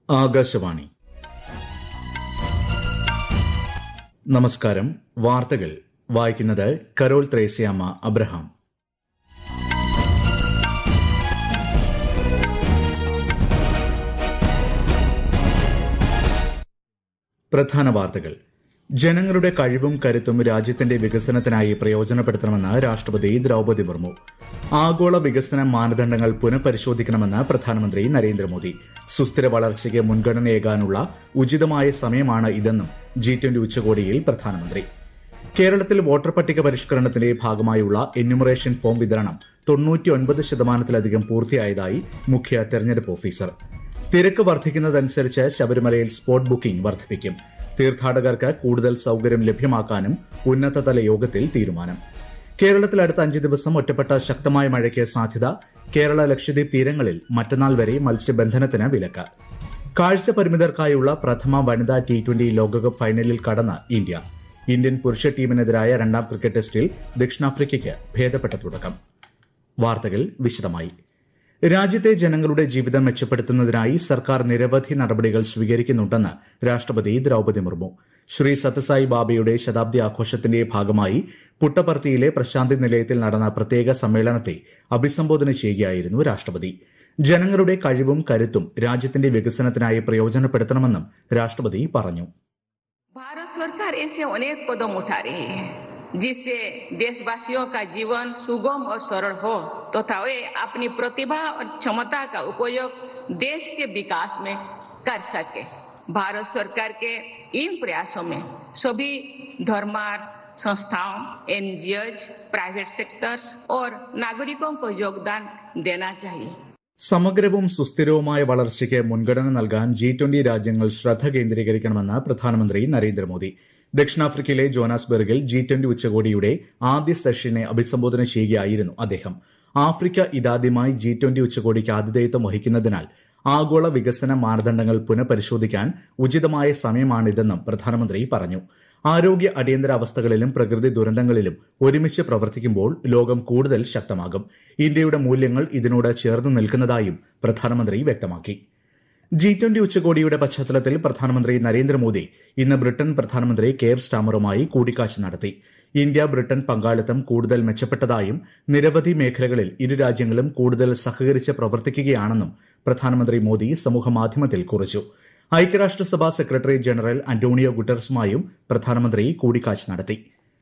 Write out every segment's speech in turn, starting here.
ആകാശവാണി നമസ്കാരം വാർത്തകൾ വായിക്കുന്നത് കരോൾ ത്രേസ്യാമ്മ അബ്രഹാം പ്രധാന വാർത്തകൾ ജനങ്ങളുടെ കഴിവും കരുത്തും രാജ്യത്തിന്റെ വികസനത്തിനായി പ്രയോജനപ്പെടുത്തണമെന്ന് രാഷ്ട്രപതി ദ്രൌപതി മുർമു ആഗോള വികസന മാനദണ്ഡങ്ങൾ പുനഃപരിശോധിക്കണമെന്ന് പ്രധാനമന്ത്രി നരേന്ദ്രമോദി സുസ്ഥിര വളർച്ചയ്ക്ക് മുൻഗണനയേകാനുള്ള ഉചിതമായ സമയമാണ് ഇതെന്നും ജി ട്വന്റി ഉച്ചകോടിയിൽ പ്രധാനമന്ത്രി കേരളത്തിൽ വോട്ടർ പട്ടിക പരിഷ്കരണത്തിന്റെ ഭാഗമായുള്ള എന്യൂമറേഷൻ ഫോം വിതരണം തൊണ്ണൂറ്റിയൊൻപത് ശതമാനത്തിലധികം പൂർത്തിയായതായി മുഖ്യ തെരഞ്ഞെടുപ്പ് ഓഫീസർ തിരക്ക് വർദ്ധിക്കുന്നതനുസരിച്ച് ശബരിമലയിൽ സ്പോട്ട് ബുക്കിംഗ് വർദ്ധിപ്പിക്കും തീർത്ഥാടകർക്ക് കൂടുതൽ സൌകര്യം ലഭ്യമാക്കാനും ഉന്നതതല യോഗത്തിൽ തീരുമാനം കേരളത്തിൽ അടുത്ത അഞ്ച് ദിവസം ഒറ്റപ്പെട്ട ശക്തമായ മഴയ്ക്ക് സാധ്യത കേരള ലക്ഷദ്വീപ് തീരങ്ങളിൽ മറ്റന്നാൾ വരെ മത്സ്യബന്ധനത്തിന് വിലക്ക് കാഴ്ച പരിമിതർക്കായുള്ള പ്രഥമ വനിതാ ടി ട്വന്റി ലോകകപ്പ് ഫൈനലിൽ കടന്ന ഇന്ത്യ ഇന്ത്യൻ പുരുഷ ടീമിനെതിരായ രണ്ടാം ക്രിക്കറ്റ് ടെസ്റ്റിൽ ദക്ഷിണാഫ്രിക്കയ്ക്ക് ഭേദപ്പെട്ട തുടക്കം വാർത്തകൾ വിശദമായി രാജ്യത്തെ ജനങ്ങളുടെ ജീവിതം മെച്ചപ്പെടുത്തുന്നതിനായി സർക്കാർ നിരവധി നടപടികൾ സ്വീകരിക്കുന്നുണ്ടെന്ന് രാഷ്ട്രപതി ദ്രൌപതി മുർമു ശ്രീ സത്യസായി ബാബയുടെ ശതാബ്ദി ആഘോഷത്തിന്റെ ഭാഗമായി പുട്ടപർത്തിയിലെ പ്രശാന്തി നിലയത്തിൽ നടന്ന പ്രത്യേക സമ്മേളനത്തെ അഭിസംബോധന ചെയ്യുകയായിരുന്നു രാഷ്ട്രപതി ജനങ്ങളുടെ കഴിവും കരുത്തും രാജ്യത്തിന്റെ വികസനത്തിനായി പ്രയോജനപ്പെടുത്തണമെന്നും രാഷ്ട്രപതി പറഞ്ഞു भारत सरकार ऐसे अनेक कदम उठा रही है जिससे देशवासियों का जीवन सुगम और सरल हो तथा वे अपनी प्रतिभा और क्षमता का उपयोग देश के विकास में कर सके भारत सरकार के इन प्रयासों में सभी धर्मार्थ संस्थाओं एनजीओज प्राइवेट सेक्टर्स और नागरिकों को योगदान देना चाहिए സമഗ്രവും സുസ്ഥിരവുമായ വളർച്ചയ്ക്ക് മുൻഗണന നൽകാൻ ജി ട്വന്റി രാജ്യങ്ങൾ ശ്രദ്ധ കേന്ദ്രീകരിക്കണമെന്ന് പ്രധാനമന്ത്രി നരേന്ദ്രമോദി ദക്ഷിണാഫ്രിക്കയിലെ ജോനാസ്ബർഗിൽ ജി ട്വന്റി ഉച്ചകോടിയുടെ ആദ്യ സെഷനെ അഭിസംബോധന ചെയ്യുകയായിരുന്നു അദ്ദേഹം ആഫ്രിക്ക ഇതാദ്യമായി ജി ട്വന്റി ഉച്ചകോടിക്ക് ആതിഥേയത്വം വഹിക്കുന്നതിനാൽ ആഗോള വികസന മാനദണ്ഡങ്ങൾ പുനഃപരിശോധിക്കാൻ ഉചിതമായ സമയമാണിതെന്നും പ്രധാനമന്ത്രി പറഞ്ഞു ആരോഗ്യ അടിയന്തരാവസ്ഥകളിലും പ്രകൃതി ദുരന്തങ്ങളിലും ഒരുമിച്ച് പ്രവർത്തിക്കുമ്പോൾ ലോകം കൂടുതൽ ശക്തമാകും ഇന്ത്യയുടെ മൂല്യങ്ങൾ ഇതിനോട് ചേർന്ന് നിൽക്കുന്നതായും പ്രധാനമന്ത്രി വ്യക്തമാക്കി ജി ട്വന്റി ഉച്ചകോടിയുടെ പശ്ചാത്തലത്തിൽ പ്രധാനമന്ത്രി നരേന്ദ്രമോദി ഇന്ന് ബ്രിട്ടൻ പ്രധാനമന്ത്രി കെയർ സ്റ്റാമറുമായി കൂടിക്കാഴ്ച നടത്തി ഇന്ത്യ ബ്രിട്ടൻ പങ്കാളിത്തം കൂടുതൽ മെച്ചപ്പെട്ടതായും നിരവധി മേഖലകളിൽ ഇരു രാജ്യങ്ങളും കൂടുതൽ സഹകരിച്ച് പ്രവർത്തിക്കുകയാണെന്നും പ്രധാനമന്ത്രി മോദി സമൂഹമാധ്യമത്തിൽ കുറിച്ചു ഐക്യരാഷ്ട്രസഭാ സെക്രട്ടറി ജനറൽ അന്റോണിയോ ഗുട്ടറസുമായും പ്രധാനമന്ത്രി കൂടിക്കാഴ്ച നടത്തി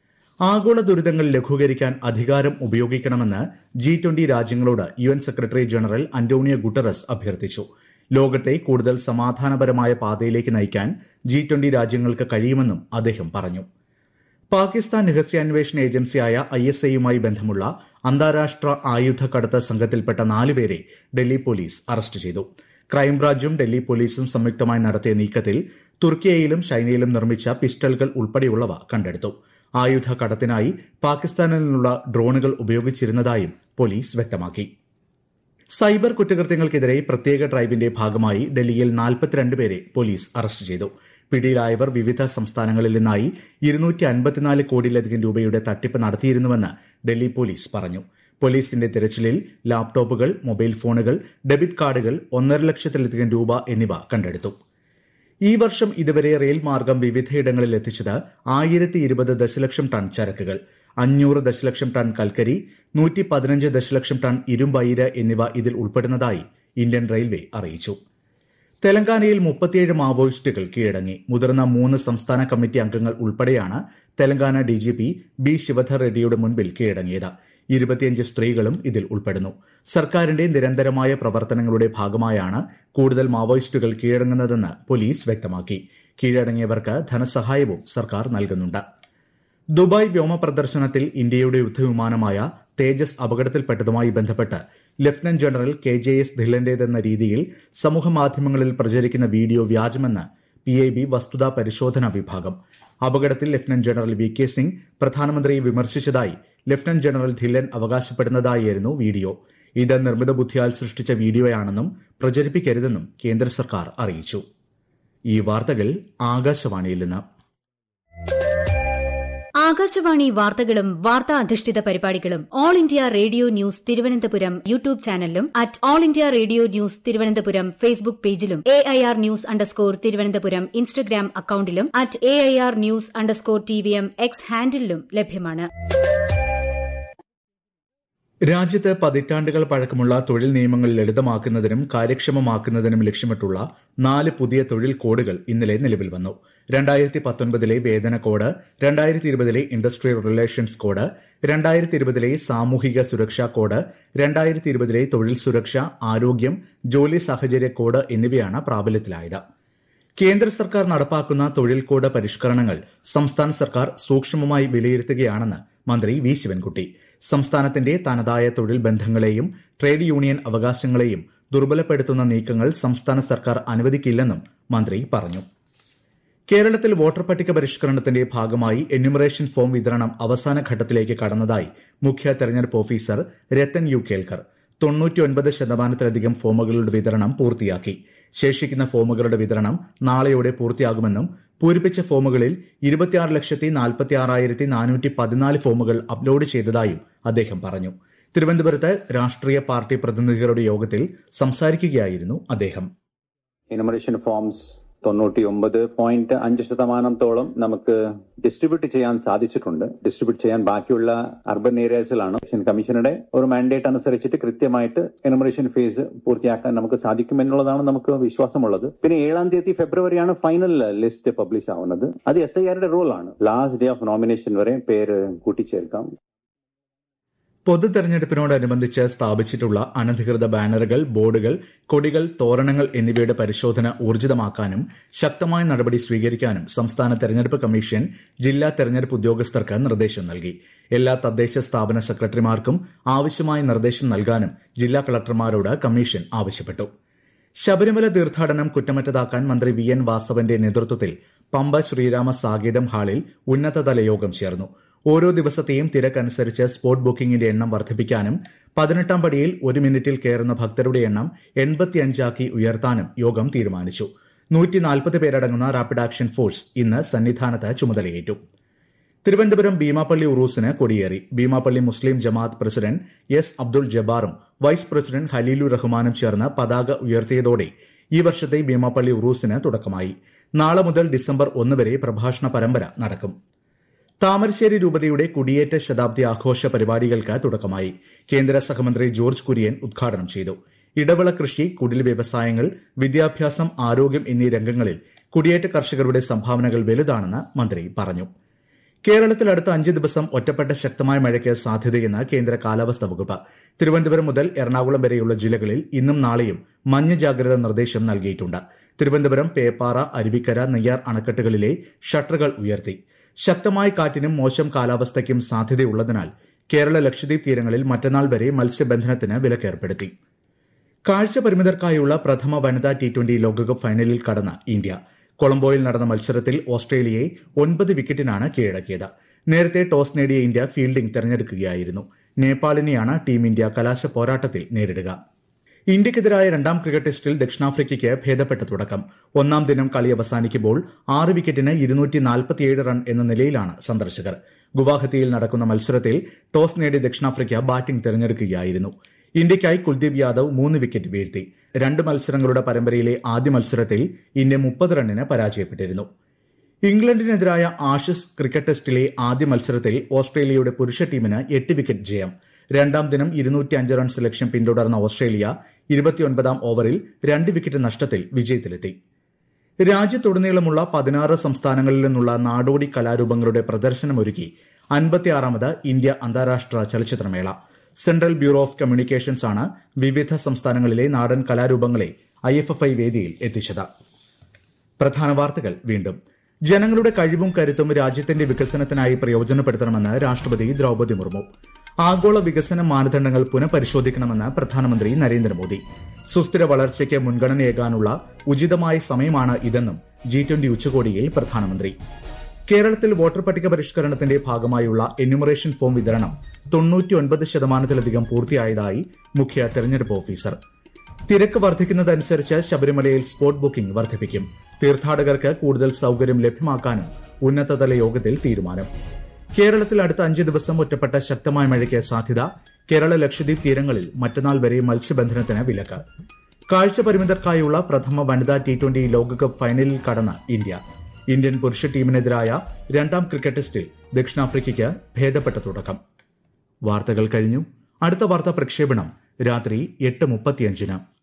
ആഗോള ദുരിതങ്ങൾ ലഘൂകരിക്കാൻ അധികാരം ഉപയോഗിക്കണമെന്ന് ജി ട്വന്റി രാജ്യങ്ങളോട് U N secretary general Antonio Guterres അഭ്യർത്ഥിച്ചു ലോകത്തെ കൂടുതൽ സമാധാനപരമായ പാതയിലേക്ക് നയിക്കാൻ ജി ട്വന്റി രാജ്യങ്ങൾക്ക് കഴിയുമെന്നും അദ്ദേഹം പറഞ്ഞു പാകിസ്ഥാൻ രഹസ്യാന്വേഷണ ഏജൻസിയായ ഐ എസ് ഐയുമായി ബന്ധമുള്ള അന്താരാഷ്ട്ര ആയുധ കടത്ത് സംഘത്തിൽപ്പെട്ട നാലുപേരെ ഡൽഹി പോലീസ് അറസ്റ്റ് ചെയ്തു ക്രൈംബ്രാഞ്ചും ഡൽഹി പോലീസും സംയുക്തമായി നടത്തിയ നീക്കത്തിൽ തുർക്കിയയിലും ചൈനയിലും നിർമ്മിച്ച പിസ്റ്റളുകൾ ഉൾപ്പെടെയുള്ളവ കണ്ടെടുത്തു ആയുധ കടത്തിനായി പാകിസ്ഥാനിൽ നിന്നുള്ള ഡ്രോണുകൾ ഉപയോഗിച്ചിരുന്നതായും പോലീസ് വ്യക്തമാക്കി സൈബർ കുറ്റകൃത്യങ്ങൾക്കെതിരെ പ്രത്യേക ഡ്രൈവിന്റെ ഭാഗമായി ഡൽഹിയിൽ നാൽപ്പത്തിരണ്ട് പേരെ പോലീസ് അറസ്റ്റ് ചെയ്തു പിടിയിലായവർ വിവിധ സംസ്ഥാനങ്ങളിൽ നിന്നായി ഇരുന്നൂറ്റി അൻപത്തിനാല് കോടിയിലധികം രൂപയുടെ തട്ടിപ്പ് നടത്തിയിരുന്നുവെന്ന് ഡൽഹി പോലീസ് പറഞ്ഞു പോലീസിന്റെ തിരച്ചിലിൽ ലാപ്ടോപ്പുകൾ മൊബൈൽ ഫോണുകൾ ഡെബിറ്റ് കാർഡുകൾ ഒന്നര ലക്ഷത്തിലധികം രൂപ എന്നിവ കണ്ടെടുത്തു ഈ വർഷം ഇതുവരെ റെയിൽ മാർഗം വിവിധയിടങ്ങളിൽ എത്തിച്ചത് ആയിരത്തി ഇരുപത് ദശലക്ഷം ടൺ ചരക്കുകൾ അഞ്ഞൂറ് ദശലക്ഷം ടൺ കൽക്കരി നൂറ്റി പതിനഞ്ച് ദശലക്ഷം ടൺ ഇരുമ്പയിര് എന്നിവ ഇതിൽ ഉൾപ്പെടുന്നതായി ഇന്ത്യൻ റെയിൽവേ അറിയിച്ചു തെലങ്കാനയിൽ മുപ്പത്തിയേഴ് മാവോയിസ്റ്റുകൾ കീഴടങ്ങി മുതിർന്ന മൂന്ന് സംസ്ഥാന കമ്മിറ്റി അംഗങ്ങൾ ഉൾപ്പെടെയാണ് തെലങ്കാന ഡിജിപി ബി ശിവധർ റെഡ്ഡിയുടെ മുൻപിൽ കീഴടങ്ങിയത് ഇരുപത്തിയഞ്ച് സ്ത്രീകളും ഇതിൽ ഉൾപ്പെടുന്നു സർക്കാരിന്റെ നിരന്തരമായ പ്രവർത്തനങ്ങളുടെ ഭാഗമായാണ് കൂടുതൽ മാവോയിസ്റ്റുകൾ കീഴടങ്ങുന്നതെന്ന് പോലീസ് വ്യക്തമാക്കി കീഴടങ്ങിയവർക്ക് ധനസഹായവും സർക്കാർ നൽകുന്നുണ്ട് ദുബായ് വ്യോമ പ്രദർശനത്തിൽ ഇന്ത്യയുടെ യുദ്ധവിമാനമായ തേജസ് അപകടത്തിൽപ്പെട്ടതുമായി ബന്ധപ്പെട്ട് lieutenant general K J S ധില്ലന്റേതെന്ന രീതിയിൽ സമൂഹമാധ്യമങ്ങളിൽ പ്രചരിക്കുന്ന വീഡിയോ വ്യാജമെന്ന് പി ഐ ബി വസ്തുതാ പരിശോധനാ വിഭാഗം അപകടത്തിൽ lieutenant general V K Singh പ്രധാനമന്ത്രിയെ വിമർശിച്ചതായി ലഫ്റ്റനന്റ് ജനറൽ ധില്ലൻ അവകാശപ്പെടുന്നതായിരുന്നു വീഡിയോ ഇത് നിർമ്മിത ബുദ്ധിയാൽ സൃഷ്ടിച്ച വീഡിയോയാണെന്നും പ്രചരിപ്പിക്കരുതെന്നും കേന്ദ്ര സർക്കാർ അറിയിച്ചു ഈ വാർത്തകൾ ആകാശവാണിയിൽ നിന്ന് ആകാശവാണി വാർത്തകളും വാർത്താ അധിഷ്ഠിത പരിപാടികളും all India radio news Thiruvananthapuram YouTube ചാനലിലും at all India radio news Thiruvananthapuram Facebook പേജിലും A I R news underscore Thiruvananthapuram Instagram അക്കൌണ്ടിലും at A I R news underscore T V M X ഹാൻഡിലും ലഭ്യമാണ് രാജ്യത്ത് പതിറ്റാണ്ടുകൾ പഴക്കമുള്ള തൊഴിൽ നിയമങ്ങൾ ലളിതമാക്കുന്നതിനും കാര്യക്ഷമമാക്കുന്നതിനും ലക്ഷ്യമിട്ടുള്ള നാല് പുതിയ തൊഴിൽ കോഡുകൾ ഇന്നലെ നിലവിൽ വന്നു രണ്ടായിരത്തി പത്തൊൻപതിലെ വേതന കോഡ് രണ്ടായിരത്തി ഇരുപതിലെ ഇൻഡസ്ട്രിയൽ റിലേഷൻസ് കോഡ് രണ്ടായിരത്തി ഇരുപതിലെ സാമൂഹിക സുരക്ഷാ കോഡ് രണ്ടായിരത്തി ഇരുപതിലെ തൊഴിൽ സുരക്ഷ ആരോഗ്യം ജോലി സാഹചര്യ കോഡ് എന്നിവയാണ് പ്രാബല്യത്തിലായത് കേന്ദ്ര സർക്കാർ നടപ്പാക്കുന്ന തൊഴിൽ കോഡ് പരിഷ്കരണങ്ങൾ സംസ്ഥാന സർക്കാർ സൂക്ഷ്മമായി വിലയിരുത്തുകയാണെന്ന് മന്ത്രി വി ശിവൻകുട്ടി സംസ്ഥാനത്തിന്റെ തനതായ തൊഴിൽ ബന്ധങ്ങളെയും ട്രേഡ് യൂണിയൻ അവകാശങ്ങളെയും ദുർബലപ്പെടുത്തുന്ന നീക്കങ്ങൾ സംസ്ഥാന സർക്കാർ അനുവദിക്കില്ലെന്നും മന്ത്രി പറഞ്ഞു കേരളത്തിൽ വോട്ടർ പട്ടിക പരിഷ്കരണത്തിന്റെ ഭാഗമായി എന്യൂമറേഷൻ ഫോം വിതരണം അവസാന ഘട്ടത്തിലേക്ക് കടന്നതായി മുഖ്യ തെരഞ്ഞെടുപ്പ് ഓഫീസർ രത്തൻ യു കേൽക്കർ തൊണ്ണൂറ്റിയൊൻപത് ശതമാനത്തിലധികം ഫോമുകളുടെ വിതരണം പൂർത്തിയാക്കി ശേഷിക്കുന്ന ഫോമുകളുടെ വിതരണം നാളെയോടെ പൂർത്തിയാകുമെന്നും പൂരിപ്പിച്ച ഫോമുകളിൽ ഇരുപത്തിയാറ് ലക്ഷത്തി നാൽപ്പത്തി ആറായിരത്തി നാനൂറ്റി പതിനാല് ഫോമുകൾ അപ്ലോഡ് ചെയ്തതായും അദ്ദേഹം പറഞ്ഞു തിരുവനന്തപുരത്ത് രാഷ്ട്രീയ പാർട്ടി പ്രതിനിധികളുടെ യോഗത്തിൽ സംസാരിക്കുകയായിരുന്നു അദ്ദേഹം ഇനമറേഷൻ ഫോംസ് തൊണ്ണൂറ്റി ഒമ്പത് പോയിന്റ് അഞ്ച് ശതമാനത്തോളം നമുക്ക് ഡിസ്ട്രിബ്യൂട്ട് ചെയ്യാൻ സാധിച്ചിട്ടുണ്ട് ഡിസ്ട്രിബ്യൂട്ട് ചെയ്യാൻ ബാക്കിയുള്ള അർബൻ ഏരിയാസിലാണ് ഇലക്ഷൻ കമ്മീഷനുടെ ഒരു മാൻഡേറ്റ് അനുസരിച്ചിട്ട് കൃത്യമായിട്ട് എനുമറേഷൻ ഫേസ് പൂർത്തിയാക്കാൻ നമുക്ക് സാധിക്കും എന്നുള്ളതാണ് നമുക്ക് വിശ്വാസമുള്ളത് പിന്നെ ഏഴാം തീയതി ഫെബ്രുവരിയാണ് ഫൈനൽ ലിസ്റ്റ് പബ്ലിഷ് ആവുന്നത് അത് എസ് ഐ ആറുടെ റോളാണ് ലാസ്റ്റ് ഡേ ഓഫ് നോമിനേഷൻ വരെ പേര് കൂട്ടിച്ചേർക്കാം പൊതു തെരഞ്ഞെടുപ്പിനോടനുബന്ധിച്ച് സ്ഥാപിച്ചിട്ടുള്ള അനധികൃത ബാനറുകൾ ബോർഡുകൾ കൊടികൾ തോരണങ്ങൾ എന്നിവയുടെ പരിശോധന ഊർജിതമാക്കാനും ശക്തമായ നടപടി സ്വീകരിക്കാനും സംസ്ഥാന തെരഞ്ഞെടുപ്പ് കമ്മീഷൻ ജില്ലാ തെരഞ്ഞെടുപ്പ് ഉദ്യോഗസ്ഥർക്ക് നിർദ്ദേശം നൽകി എല്ലാ തദ്ദേശ സ്ഥാപന സെക്രട്ടറിമാർക്കും ആവശ്യമായ നിർദ്ദേശം നൽകാനും ജില്ലാ കളക്ടർമാരോട് കമ്മീഷൻ ആവശ്യപ്പെട്ടു ശബരിമല തീർത്ഥാടനം കുറ്റമറ്റതാക്കാൻ മന്ത്രി വി എൻ വാസവന്റെ നേതൃത്വത്തിൽ പമ്പ ശ്രീരാമ സാകേതം ഹാളിൽ ഉന്നതതല യോഗം ചേർന്നു ഓരോ ദിവസത്തെയും തിരക്കനുസരിച്ച് സ്പോട്ട് ബുക്കിംഗിന്റെ എണ്ണം വർദ്ധിപ്പിക്കാനും പതിനെട്ടാം പടിയിൽ ഒരു മിനിറ്റിൽ കയറുന്ന ഭക്തരുടെ എണ്ണം എൺപത്തിയഞ്ചാക്കി ഉയർത്താനും യോഗം തീരുമാനിച്ചു നൂറ്റി നാൽപ്പത് പേരടങ്ങുന്ന റാപ്പിഡ് ആക്ഷൻ ഫോഴ്സ് ഇന്ന് സന്നിധാനത്ത് ചുമതലയേറ്റു തിരുവനന്തപുരം ഭീമാപ്പള്ളി ഉറൂസിന് കൊടിയേറി Beemapally Muslim Jamaat president S Abdul ജബ്ബാറും വൈസ് പ്രസിഡന്റ് ഹലീലു റഹ്മാനും ചേർന്ന് പതാക ഉയർത്തിയതോടെ ഈ വർഷത്തെ ഭീമാപ്പള്ളി ഉറൂസിന് തുടക്കമായി നാളെ മുതൽ ഡിസംബർ ഒന്ന് വരെ പ്രഭാഷണ പരമ്പര നടക്കും താമരശ്ശേരി രൂപതയുടെ കുടിയേറ്റ ശതാബ്ദി ആഘോഷ പരിപാടികൾക്ക് തുടക്കമായി കേന്ദ്ര സഹമന്ത്രി ജോർജ് കുര്യൻ ഉദ്ഘാടനം ചെയ്തു ഇടവിള കൃഷി കുടിൽ വ്യവസായങ്ങൾ വിദ്യാഭ്യാസം ആരോഗ്യം എന്നീ രംഗങ്ങളിൽ കുടിയേറ്റ കർഷകരുടെ സംഭാവനകൾ വലുതാണെന്ന് മന്ത്രി പറഞ്ഞു കേരളത്തിൽ അടുത്ത അഞ്ച് ദിവസം ഒറ്റപ്പെട്ട ശക്തമായ മഴയ്ക്ക് സാധ്യതയെന്ന് കേന്ദ്ര കാലാവസ്ഥാ വകുപ്പ് തിരുവനന്തപുരം മുതൽ എറണാകുളം വരെയുള്ള ജില്ലകളിൽ ഇന്നും നാളെയും മഞ്ഞ ജാഗ്രതാ നിർദ്ദേശം നൽകിയിട്ടുണ്ട് തിരുവനന്തപുരം പേപ്പാറ അരുവിക്കര നെയ്യാർ അണക്കെട്ടുകളിലെ ഷട്ടറുകൾ ഉയർത്തി ശക്തമായ കാറ്റിനും മോശം കാലാവസ്ഥയ്ക്കും സാധ്യതയുള്ളതിനാൽ കേരള ലക്ഷദ്വീപ് തീരങ്ങളിൽ മറ്റന്നാൾ വരെ മത്സ്യബന്ധനത്തിന് വിലക്കേർപ്പെടുത്തി കാഴ്ച പരിമിതർക്കായുള്ള പ്രഥമ വനിതാ ടി ട്വന്റി ലോകകപ്പ് ഫൈനലിൽ കടന്ന ഇന്ത്യ കൊളംബോയിൽ നടന്ന മത്സരത്തിൽ ഓസ്ട്രേലിയയെ ഒൻപത് വിക്കറ്റിനാണ് കീഴടക്കിയത് നേരത്തെ ടോസ് നേടിയ ഇന്ത്യ ഫീൽഡിംഗ് തെരഞ്ഞെടുക്കുകയായിരുന്നു നേപ്പാളിനെയാണ് ടീം ഇന്ത്യ കലാശ പോരാട്ടത്തിൽ നേരിടുക ഇന്ത്യക്കെതിരായ രണ്ടാം ക്രിക്കറ്റ് ടെസ്റ്റിൽ ദക്ഷിണാഫ്രിക്കയ്ക്ക് ഭേദപ്പെട്ട തുടക്കം ഒന്നാം ദിനം കളി അവസാനിക്കുമ്പോൾ ആറ് വിക്കറ്റിന് ഇരുന്നൂറ്റി നാൽപ്പത്തിയേഴ് റൺ എന്ന നിലയിലാണ് സന്ദർശകർ ഗുവാഹത്തിയിൽ നടക്കുന്ന മത്സരത്തിൽ ടോസ് നേടി ദക്ഷിണാഫ്രിക്ക ബാറ്റിംഗ് തെരഞ്ഞെടുക്കുകയായിരുന്നു ഇന്ത്യയ്ക്കായി കുൽദീപ് യാദവ് മൂന്ന് വിക്കറ്റ് വീഴ്ത്തി രണ്ട് മത്സരങ്ങളുടെ പരമ്പരയിലെ ആദ്യ മത്സരത്തിൽ ഇന്ത്യ മുപ്പത് റണ്ണിന് പരാജയപ്പെട്ടിരുന്നു ഇംഗ്ലണ്ടിനെതിരായ ആഷസ് ക്രിക്കറ്റ് ടെസ്റ്റിലെ ആദ്യ മത്സരത്തിൽ ഓസ്ട്രേലിയയുടെ പുരുഷ ടീമിന് എട്ട് വിക്കറ്റ് ജയം രണ്ടാം ദിനം ഇരുന്നൂറ്റി അഞ്ച് റൺസ് ലക്ഷ്യം പിന്തുടർന്ന ഓസ്ട്രേലിയ ഇരുപത്തിയൊൻപതാം ഓവറിൽ രണ്ട് വിക്കറ്റ് നഷ്ടത്തിൽ വിജയത്തിലെത്തി രാജ്യത്തുടനീളമുള്ള പതിനാറ് സംസ്ഥാനങ്ങളിൽ നിന്നുള്ള നാടോടി കലാരൂപങ്ങളുടെ പ്രദർശനമൊരുക്കി അൻപത്തിയാറാമത് ഇന്ത്യ അന്താരാഷ്ട്ര ചലച്ചിത്രമേള സെൻട്രൽ ബ്യൂറോ ഓഫ് കമ്മ്യൂണിക്കേഷൻസ് ആണ് വിവിധ സംസ്ഥാനങ്ങളിലെ നാടൻ കലാരൂപങ്ങളെ ഐ എഫ് എഫ് ഐ വേദിയിൽ എത്തിച്ചത് പ്രധാന വാർത്തകൾ വീണ്ടും ജനങ്ങളുടെ കഴിവും കരുത്തും രാജ്യത്തിന്റെ വികസനത്തിനായി പ്രയോജനപ്പെടുത്തണമെന്ന് രാഷ്ട്രപതി ദ്രൌപദി മുർമു ആഗോള വികസന മാനദണ്ഡങ്ങൾ പുനഃപരിശോധിക്കണമെന്ന് പ്രധാനമന്ത്രി നരേന്ദ്രമോദി സുസ്ഥിര വളർച്ചയ്ക്ക് മുൻഗണനയേകാനുള്ള ഉചിതമായ സമയമാണ് ഇതെന്നും ജി ട്വന്റി ഉച്ചകോടിയിൽ പ്രധാനമന്ത്രി കേരളത്തിൽ വോട്ടർ പട്ടിക പരിഷ്കരണത്തിന്റെ ഭാഗമായുള്ള എന്യൂമറേഷൻ ഫോം വിതരണം തൊണ്ണൂറ്റിയൊൻപത് ശതമാനത്തിലധികം പൂർത്തിയായതായി മുഖ്യ തെരഞ്ഞെടുപ്പ് ഓഫീസർ തിരക്ക് വർദ്ധിക്കുന്നതനുസരിച്ച് ശബരിമലയിൽ സ്പോട്ട് ബുക്കിംഗ് വർദ്ധിപ്പിക്കും തീർത്ഥാടകർക്ക് കൂടുതൽ സൌകര്യം ലഭ്യമാക്കാനും ഉന്നതതല യോഗത്തിൽ തീരുമാനം കേരളത്തിൽ അടുത്ത അഞ്ച് ദിവസം ഒറ്റപ്പെട്ട ശക്തമായ മഴയ്ക്ക് സാധ്യത കേരള ലക്ഷദ്വീപ് തീരങ്ങളിൽ മറ്റന്നാൾ വരെ മത്സ്യബന്ധനത്തിന് വിലക്ക് കാഴ്ച പരിമിതർക്കായുള്ള പ്രഥമ വനിതാ ടി ട്വന്റി ലോകകപ്പ് ഫൈനലിൽ കടന്ന ഇന്ത്യ ഇന്ത്യൻ പുരുഷ ടീമിനെതിരായ രണ്ടാം ക്രിക്കറ്റ് ടെസ്റ്റിൽ ദക്ഷിണാഫ്രിക്കയ്ക്ക് ഭേദപ്പെട്ട തുടക്കം വാർത്തകൾ കഴിഞ്ഞു അടുത്ത വാർത്താ പ്രക്ഷേപണം രാത്രി എട്ട് മുപ്പത്തിയഞ്ചിന്